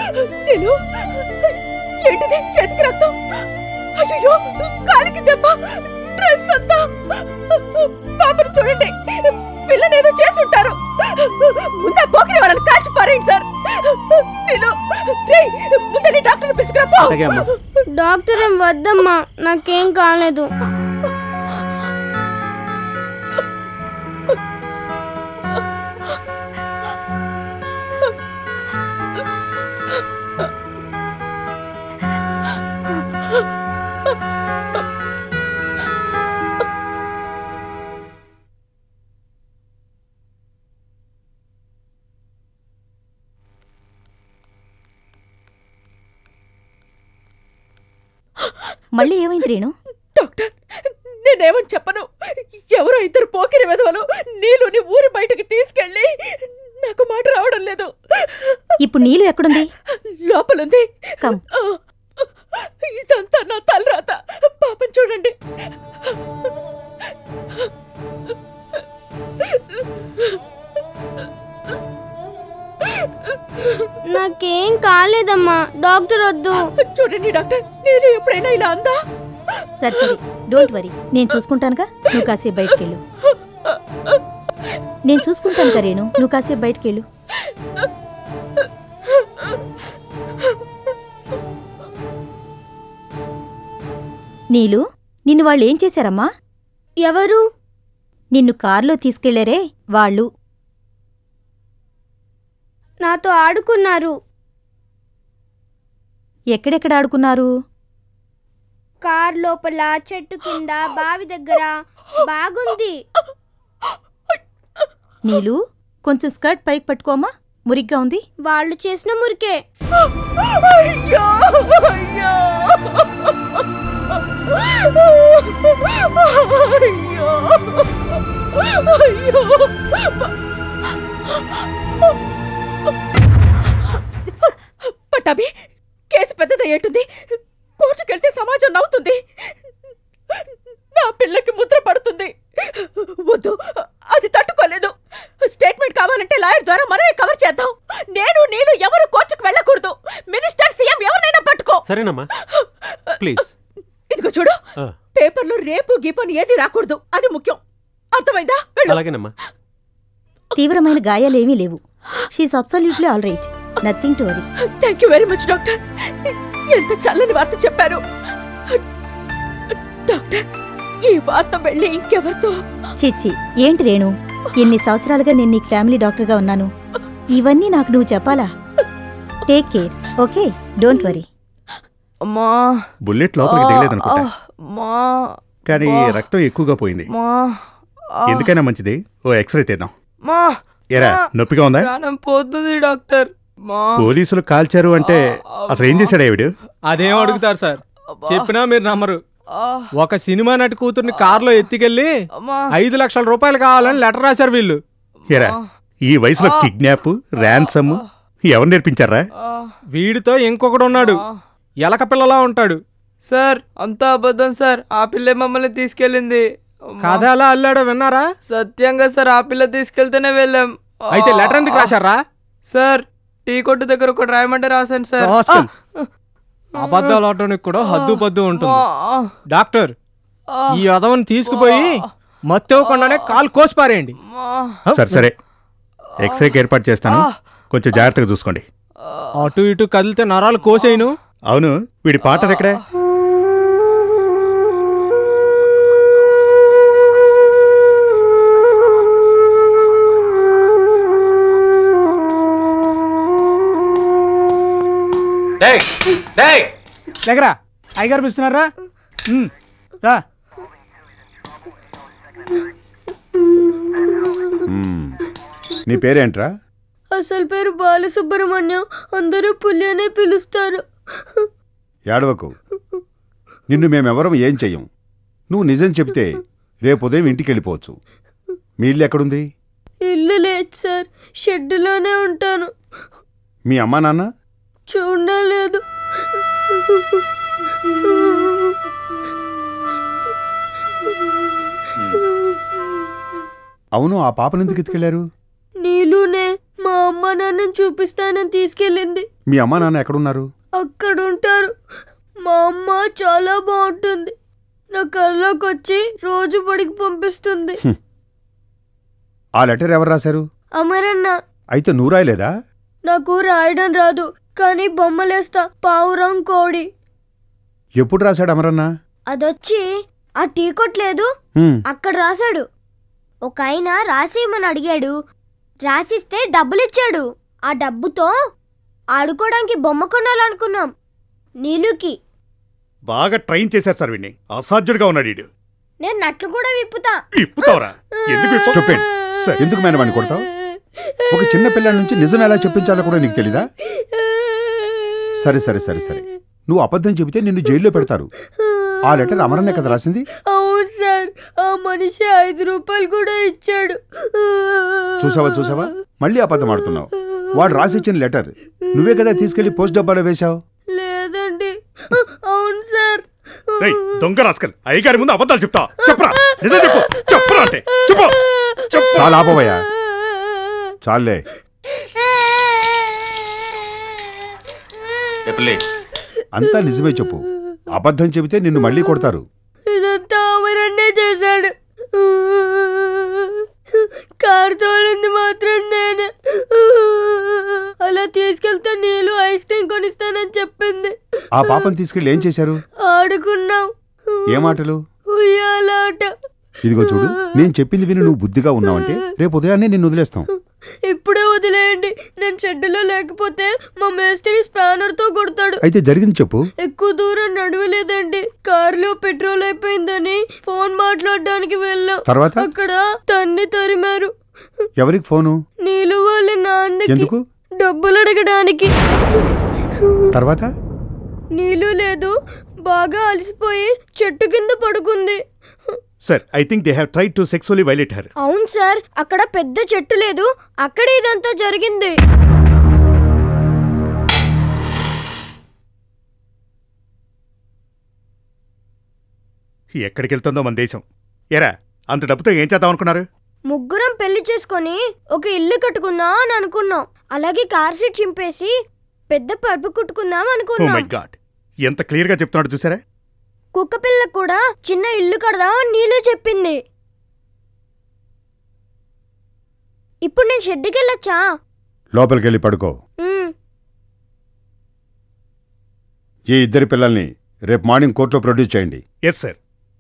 నేను ఏంటిది చేతికి రక్తం అయ్యో కాలికి దెబ్బ డ్రెస్ అంతా పాపను చూడండి పిల్లని ఏదో చేసుంటారు ముందే పోకిరి వాళ్ళని కాల్చి పారేయండి సార్ నేను రేయ్, ముందే డాక్టర్ పిలుచుకురా పో అలాగే అమ్మా డాక్టర్ ఏం వద్దమ్మా నాకేం కాలేదు మళ్ళీ ఏమైంది రేణు డాక్టర్ నేనేమని చెప్పను ఎవరో ఇద్దరు పోకిరి వెధవలు నీళ్ళుని ఊరి బయటకు తీసుకెళ్ళి నాకు మాట రావడం లేదు ఇప్పుడు నీళ్ళు ఎక్కడుంది లోపలుంది కమ్ ఆ, ఇదంతా నా తలరాత పాపం చూడండి నాకేం కాలేదమ్మా డాక్టర్ వద్దు చూడండి డాక్టర్ నేను ఎప్పుడైనా ఇలా అందా సరే సరే డోంట్ వరీ నేను చూసుకుంటానుగా నువ్వు కాసేపు బయటకెళ్ళు నేను చూసుకుంటాను కదా రేణు నువ్వు కాసేపు బయటకెళ్ళు నీలు నిన్ను వాళ్ళు ఏం చేశారమ్మా ఎవరు నిన్ను కారులో తీసుకెళ్లారే వాళ్ళు నాతో ఆడుకున్నారు ఎక్కడెక్కడ ఆడుకున్నారు కార్ లోపల చెట్టు కింద బావి దగ్గర బాగుంది నీలు కొంచెం స్కర్ట్ పైకి పట్టుకోమా మురిగ్గా ఉంది వాళ్ళు చేసిన మురికే అయ్యో అయ్యో అయ్యో అయ్యో పట్టాభి కేసు పెద్దదయ్యేటుంది కోర్టుకెళ్తే సమాజం నవ్వుతుంది నా పిల్లకి ముద్ర పడుతుంది వద్దు అది తట్టుకోలేదు స్టేట్మెంట్ కావాలంటే లాయర్ ద్వారా మనమే కవర్ చేద్దాం నేను నేను ఎవరు కోర్టుకు వెళ్ళకూడదు మినిస్టర్ సీఎం ఎవరినైనా పట్టుకో సరేనమ్మా ప్లీజ్ ఇదిగో చూడు ఆ, పేపర్లో రేపు గీపని ఏది రాకూడదు అది ముఖ్యం అర్థమైందా వెళ్ళు అలాగేనమ్మా తీవ్రమైన గాయాలేమీ లేవు she's absolutely all right nothing to worry thank you very much doctor ఎంత చల్లని వార్త చెప్పారు డాక్టర్ ఈ వార్త వెళ్ళి ఇంకెవరితో చిచ్చి ఏంటి రేణు ఎన్ని సంవత్సరాలుగా నేను నీకు ఫ్యామిలీ డాక్టర్గా ఉన్నాను ఇవన్నీ నాకు నువ్వు చెప్పాలా take care okay don't worry అమ్మా బుల్లెట్ లోపలికి దిగలేదనుకుంటా అమ్మా కానీ రక్తం ఎక్కువగా పోయింది అమ్మా ఎందుకైనా మంచిది ఓ ఎక్స్రే తీద్దాం మా ఎరా నొప్పిగా ఉందా ప్రాణం పోతుంది డాక్టర్ మా పోలీసులు కాల్చారు అంటే అసలు ఏం చేశాడు ఆవిడ అదేం అడుగుతారు సార్ చెప్పినా మీరు నమ్మరు ఆ, ఒక సినిమా నటి కూతుర్ని కారులో ఎత్తికెళ్ళి అమ్మా ఐదు లక్షల రూపాయలు కావాలని లెటర్ రాశారు వీళ్ళు ఎరా ఈ వయసులో కిడ్నాప్ ర్యాన్సమ్ ఎవరు నేర్పించారా ఆ, వీడితో ఇంకొకడు ఉన్నాడు ఆ. ఎలక పిల్లలా ఉంటాడు సార్ అంతా అబద్ధం సార్ ఆ పిల్లే మమ్మల్ని తీసుకెళ్ళింది అమ్మా. కథ ఎలా అల్లాడో విన్నారా సత్యంగా సార్ ఆ పిల్ల తీసుకెళ్తేనే వెళ్ళాం ఆ, అయితే లెటర్ ఎందుకు రాశారా సార్ టీ కొట్టు దగ్గర ఒకటి రాయమంటే రాశాను సార్ రాస్కల్. అబద్ధాలు ఆడటానికి కూడా హద్దు పద్దు ఉంటుంది ఆ, డాక్టర్ ఆ, ఈ అదవని తీసుకుపోయి మత్తవ్వకుండానే కాలు కోసి పారేయండి అమ్మా. సరే సరే ఎక్స్రేకి ఏర్పాటు చేస్తాను కొంచెం జాగ్రత్తగా చూసుకోండి అటు ఇటు కదిలితే నరాలు కోసేయను అవును వీడి పాటర్ ఎక్కడే దగ్గర అయ్యగారు పిలుస్తున్నారా ఉమ్, రా నీ పేరేంట్రా అసలు పేరు బాలసుబ్రహ్మణ్యం అందరూ పులి అనే పిలుస్తారు ఏడవకు నిన్ను మేమెవరం ఏం చెయ్యం నువ్వు నిజం చెబితే రేపు ఉదయం ఇంటికి వెళ్ళిపోవచ్చు మీ ఇల్లు ఎక్కడుంది ఇల్లు లేదు సార్ షెడ్డులోనే ఉంటాను మీ అమ్మా నాన్న చూడలేదు అవును ఆ పాపను ఎందుకు ఎత్తుకెళ్లారు నీలునే మా అమ్మ నాన్నని చూపిస్తానని తీసుకెళ్ళింది మీ అమ్మా నాన్న ఎక్కడున్నారు అక్కడ ఉంటారు మా అమ్మ చాలా బాగుంటుంది నా కల్లోకి వచ్చి రోజు బడికి పంపిస్తుంది ఆ లెటర్ ఎవరు రాశారు అమరన్న అయితే నువ్వు రాయలేదా నాకు రాయడం రాదు కానీ బొమ్మలేస్తా పావురం కోడి ఎప్పుడు రాశాడు అమరన్న అదొచ్చి ఆ టీ కొట్లేదు హ్మ్, అక్కడ రాశాడు ఒక ఆయన రాసేయమని అడిగాడు రాసిస్తే డబ్బులిచ్చాడు ఆ డబ్బుతో ఆడుకోవడానికి బొమ్మ కొనాలనుకున్నాం నీలుకి బాగా ట్రైన్ చేశారు సార్ వీడిని అసాధ్యుడిగా ఉన్నాడు వీడు నేను నట్లు కూడా విప్పుతా ఇప్పుతావరా ఎందుకు విప్పు- Stupid. సరే, ఎందుకు మేడం వాడిని కొడతావు? ఒక చిన్న పిల్లాడి నుంచి నిజం ఎలా చెప్పించాలో కూడా నీకు తెలీదా సరే సరే సరే సరే నువ్వు అబద్ధం చెబితే నిన్ను జైల్లో పెడతారు ఆ లెటర్ అమరన్నే కదా రాసింది అవును సార్ ఆ మనిషి ఐదు రూపాయలు కూడా ఇచ్చాడు చూసావా చూసావా మళ్ళీ అబద్ధం ఆడుతున్నావు వాడు రాసిచ్చిన లెటర్ నువ్వే కదా తీసుకెళ్లి పోస్ట్ డబ్బాలో వేశావు లేదండి అవును సార్ రేయ్, దొంగ రాస్కల్ అయ్యగారి ముందు అబద్ధాలు చెప్తా చెప్పరా నిజం చెప్పు చెప్పరా అంటే చెప్పు చెప్పు చాలా ఆపవయ్యా చాలే అంతా నిజమే చెప్పు అబద్ధం చెబితే నిన్ను మళ్ళీ కొడతారు ఇదంతా అమరన్నే చేశాడు కారు తోలింది మాత్రం నేను అలా తీసుకెళ్తే నీళ్ళు ఐస్ క్రీమ్ కొనిస్తానని చెప్పింది ఆ పాపను తీసుకెళ్లి ఏం చేశారు ఆడుకున్నాం ఏ మాటలు ఉయ్యాలాట ఇదిగో చూడు నేను చెప్పింది విని నువ్వు బుద్ధిగా ఉన్నావంటే రేపు ఉదయాన్నే నిన్ను వదిలేస్తాం ఇప్పుడే వదిలేయండి నేను షెడ్డులో లేకపోతే మా మేస్త్రి స్పానర్ తో కొడతాడు అయితే జరిగింది చెప్పు ఎక్కువ దూరం నడవలేదండి కారులో పెట్రోల్ అయిపోయిందని ఫోన్ మాట్లాడడానికి వెళ్ళాం తర్వాత అక్కడ తన్ని తరిమారు ఎవరికి ఫోను నీళ్ళు వాళ్ళ నాన్నకి ఎందుకు డబ్బులు అడగడానికి తర్వాత నీళ్ళు లేదు బాగా అలసిపోయి చెట్టు కింద పడుకుంది sir I think they have tried to sexually violate her అవును సార్ అక్కడ పెద్ద చెట్టు లేదు అక్కడ ఇదంతా జరిగింది ఎక్కడికి వెళ్తుందో మన దేశం ఎరా అంత డబ్బుతో ఏం చేద్దాం అనుకున్నారు ముగ్గురం పెళ్లి చేసుకొని ఒక ఇల్లు కట్టుకుందాం అని అనుకున్నాం అలాగే కార్ సీట్ చింపేసి పెద్ద పరుపు కుట్టుకుందాం ఓ మై అనుకున్నాం గాడ్ ఎంత క్లియర్ గా చెప్తున్నాడు చూసారా కుక్క పిల్ల కూడా చిన్న ఇల్లు కడదాం అని నీళ్ళు చెప్పింది ఇప్పుడు నేను షెడ్డుకి వెళ్ళొచ్చా లోపలికి వెళ్ళి పడుకో ఉమ్, ఈ ఇద్దరి పిల్లల్ని రేపు మార్నింగ్ కోర్టులో ప్రొడ్యూస్ చేయండి ఎస్ సార్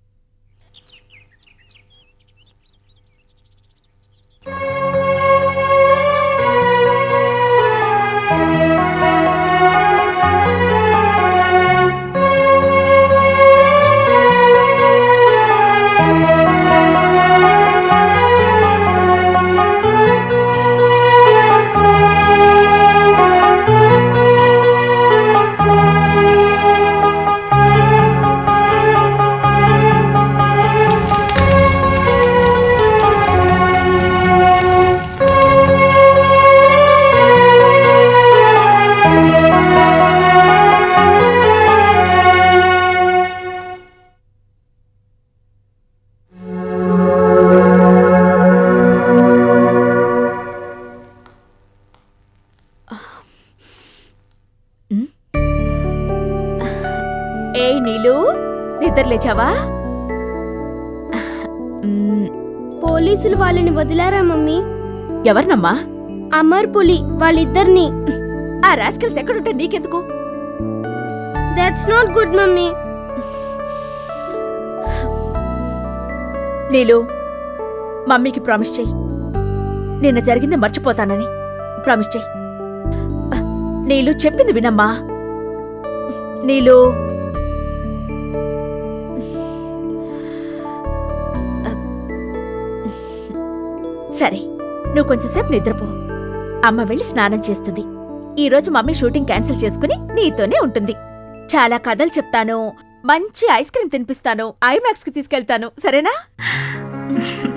ఏ నీలు నిద్ర లేచావా మ్, పోలీసులు వాళ్ళని వదిలారా మమ్మీ ఎవరినమ్మా అమర్ పులి వాళ్ళిద్దరిని ఆ రాస్కల్స్ ఎక్కడుంటే నీకెందుకు that's not good mummy Neelu మమ్మీకి ప్రామిస్ చెయ్యి నిన్న జరిగింది మర్చిపోతానని ప్రామిస్ చెయ్యి నీలు చెప్పింది వినమ్మా నీలు సరే నువ్వు కొంచెంసేపు నిద్రపో అమ్మ వెళ్ళి స్నానం చేస్తుంది ఈ రోజు మమ్మీ షూటింగ్ క్యాన్సిల్ చేసుకుని నీతోనే ఉంటుంది చాలా కథలు చెప్తాను మంచి ఐస్ క్రీమ్ తినిపిస్తాను ఐమాక్స్ కి తీసుకెళ్తాను సరేనా